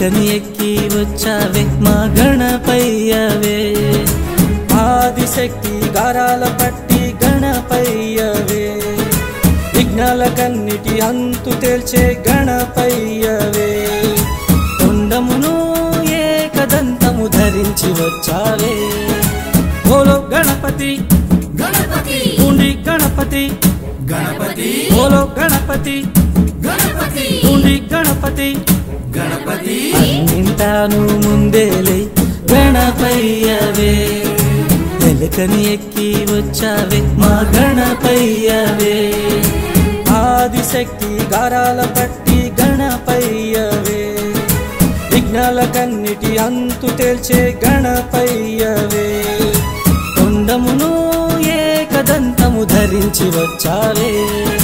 ఎలుకని ఎక్కి వచ్చావే మా గణపయ్యవే ఆదిశక్తి గారాల పట్టి గణపయ్యవే విఘ్నాల కన్నిటి అంతు తేల్చే గణపయ్యవే తొండమును ఏకదంతము ధరించి వచ్చావే ఓలో గణపతి గణపతి ఉండి గణపతి గణపతి ఓలో గణపతి గణపతి ఉండి గణపతి గణపతి అన్నింటాను ముందేలే గణపయ్యవే ఎలుకని ఎక్కి వచ్చావే మా గణపయ్యవే ఆదిశక్తి గారాల పట్టి గణపయ్యవే విఘ్నాల కన్నిటి అంతు తేల్చే గణపయ్యవే కొండమును ఏకదంతము ధరించి వచ్చావే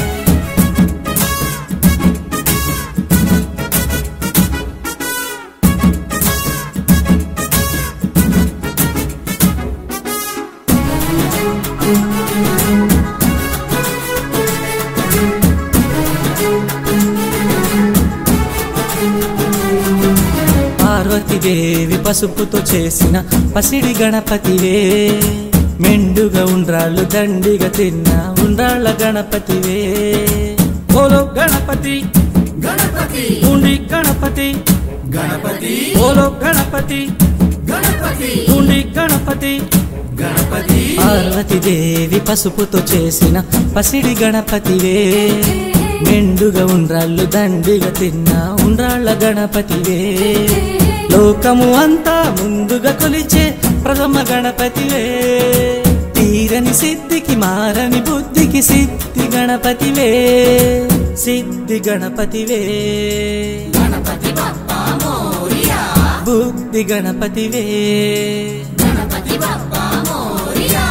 పార్వతీదేవి పసుపుతో చేసిన పసిడి గణపతివే మెండుగా ఉండ్రాళ్ళు దండిగా తిన్న ఉండ్రాళ్ళ గణపతివే ఓలో గణపతి గణపతి ఉండి గణపతి గణపతి ఓలో గణపతి గణపతి ఉండి గణపతి గణపతి పార్వతీదేవి పసుపుతో చేసిన పసిడి గణపతివే మెండుగా ఉండ్రాళ్ళు దండిగా తిన్న ఉండ్రాళ్ళ గణపతివే లోకము అంతా ముందుగా కొలిచే ప్రథమ గణపతివే తీరని సిద్ధికి మారని బుద్ధికి సిద్ధి గణపతివే సిద్ధి గణపతివే గణపతి బప్పా మోరియా బుద్ధి గణపతివే గణపతి బప్పా మోరియా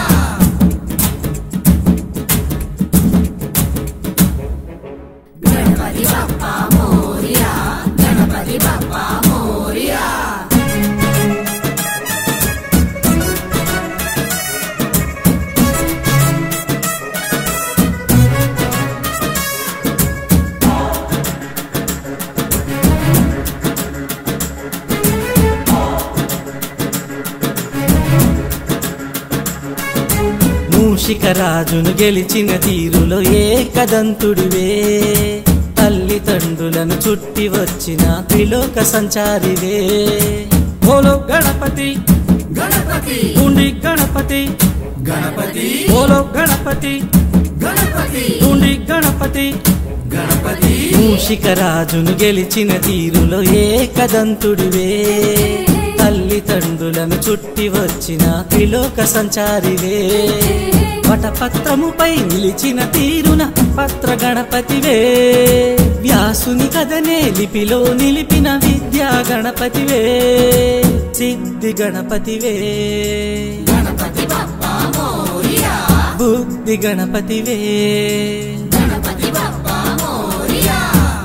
గణపతి బప్పా మోరియా గణపతి బప్పా మోరియా మూషిక రాజును గెలిచిన తీరులో ఏకదంతుడివే తల్లిదండ్రులను చుట్టి వచ్చిన త్రిలోక సంచారివే ఓలో గణపతి గణపతి ఉండి గణపతి గణపతి ఓలో గణపతి గణపతి ఉండి గణపతి గణపతి మూషిక రాజును గెలిచిన తీరులో ఏకదంతుడివే తల్లిదండ్రులను చుట్టి వచ్చిన త్రిలోక సంచారివే వటపత్రముపై నిలిచిన తీరున పత్ర గణపతివే వ్యాసుని కథనే లిపిలో నిలిపిన విద్యా గణపతివే సిద్ధి గణపతివే గణపతి బప్పా మోరియా బుద్ధి గణపతివే గణపతి బప్పా మోరియా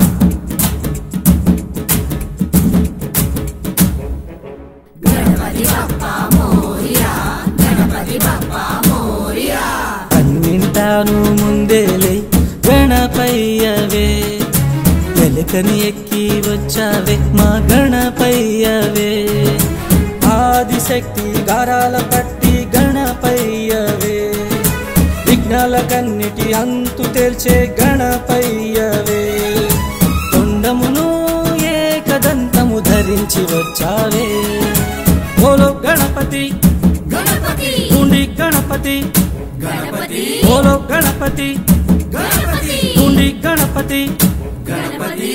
గణపతి బప్పా మోరియా గణపతి బప్పా మోరియా అన్నింటాను ముందేలే గణపయ్యవే ఎలుకని ఎక్కి వచ్చావే మా గణపయ్యవే ఆదిశక్తి గారాల పట్టి గణపయ్యవే విఘ్నాల కన్నిటి అంతు తేల్చే గణపయ్యవే తొండమును ఏకదంతము ధరించి వచ్చావే ఓలో గణపతి గణపతి ఉండి గణపతి గణపతి ఓలో గణపతి గణపతి ఉండి గణపతి గణపతి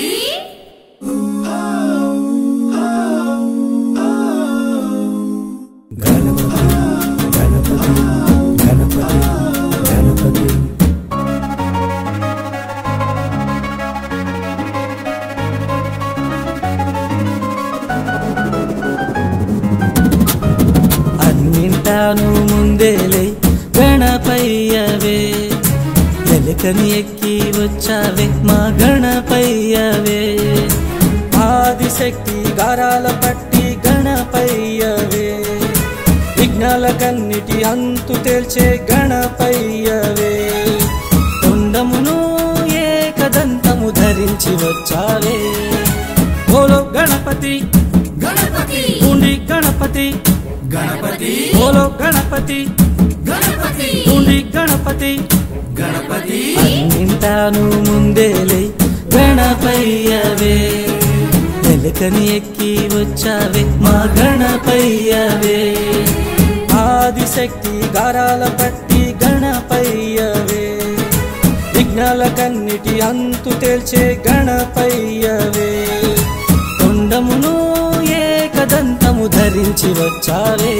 అన్నింటాను ముందేలే గణపయ్యవే ఎలుకని ఎక్కి వచ్చావే మా గణపయ్యవే ఆదిశక్తి గారాల పట్టి గణపయ్యవే విఘ్నాల కన్నిటి అంతు తేల్చే గణపయ్యవే తొండమును ఏకదంతము ధరించి వచ్చావే ఓలో గణపతి గణపతి గణపతి బోలో గణపతి గణపతి ఉండి గణపతి గణపతి అన్నింటాను ముందేలే గణపయ్యవే ఎలుకని ఎక్కి వచ్చావే మా గణపయ్యవే ఆదిశక్తి గారాల పట్టి గణపయ్యవే విఘ్నాల కన్నిటి అంతు తేల్చే గణపయ్యవే తొండమును ఏకదంతము ధరించి వచ్చావే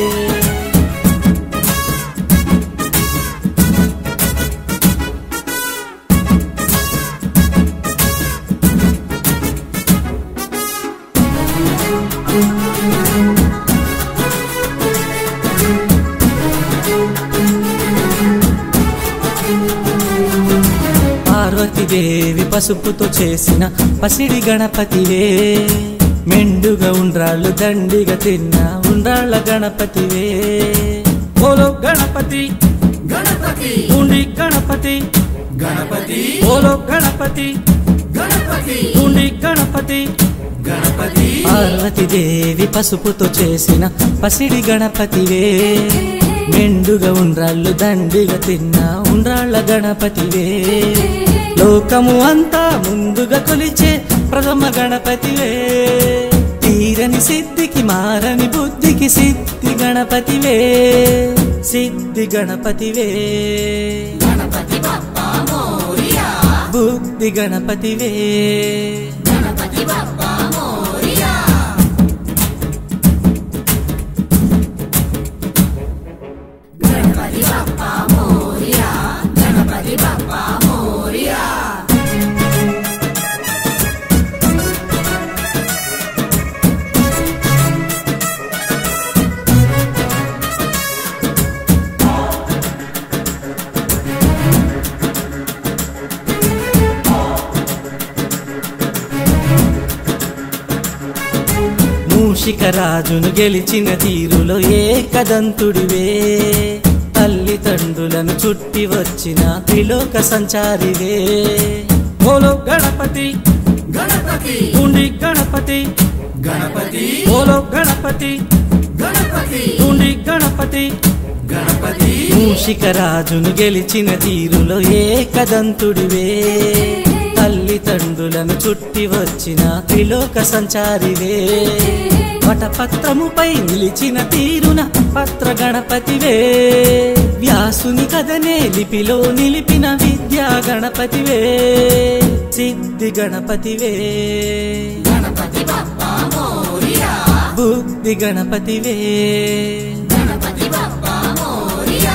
పార్వతీదేవి పసుపుతో చేసిన పసిడి గణపతివే మెండుగా ఉండ్రాళ్ళు దండిగా తిన్న ఉండ్రాళ్ళ గణపతివే ఓలో గణపతి గణపతి ఉండి గణపతి గణపతి ఓలో గణపతి గణపతి ఉండి గణపతి గణపతి పార్వతీదేవి పసుపుతో చేసిన పసిడి గణపతివే మెండుగా ఉండ్రాళ్ళు దండిగా తిన్న ఉండ్రాళ్ళ గణపతివే లోకము అంతా ముందుగా కొలిచే ప్రథమ గణపతివే తీరని సిద్ధికి మారని బుద్ధికి సిద్ధి గణపతివే సిద్ధి గణపతివే గణపతి బప్పా మోరియా బుద్ధి గణపతివే గణపతి బప్పా మోరియా గణపతి బప్పా మోరియా గణపతి బప్పా మోరియా మూషిక రాజును గెలిచిన తీరులో ఏకదంతుడివే తల్లిదండ్రులను చుట్టి వచ్చిన త్రిలోక సంచారివే ఓలో గణపతి గణపతి ఉండి గణపతి గణపతి ఓలో గణపతి గణపతి ఉండి గణపతి గణపతి మూషిక రాజును గెలిచిన తీరులో ఏకదంతుడివే తల్లిదండ్రులను చుట్టి వచ్చిన త్రిలోక సంచారివే వటపత్రముపై నిలిచిన తీరున పత్ర గణపతివే వ్యాసుని కథనే లిపిలో నిలిపిన విద్యా గణపతివే సిద్ధి గణపతివే గణపతి బప్పా మోరియా బుద్ధి గణపతివే గణపతి బప్పా మోరియా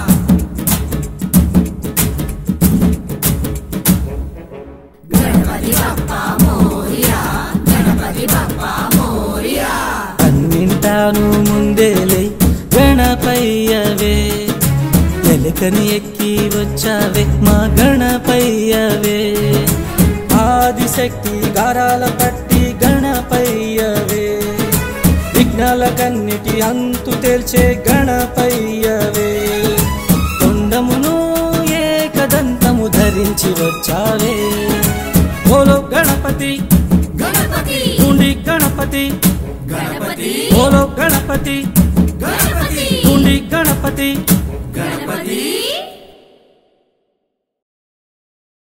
గణపతి బప్పా మోరియా గణపతి బప్పా మోరియా అన్నింటాను ముందేలే గణపయ్యవే ఎలుకని ఎక్కి వచ్చావే మా గణపయ్యవే ఆదిశక్తి గారాల పట్టి గణపయ్యవే విఘ్నాల కన్నిటి అంతు తేల్చే గణపయ్యవే తొండమును ఏకదంతము ధరించి వచ్చావే ఓలో గణపతి గణపతి ఉండి గణపతి గణపతి ఓలో గణపతి గణపతి ఉండి గణపతి గణపతి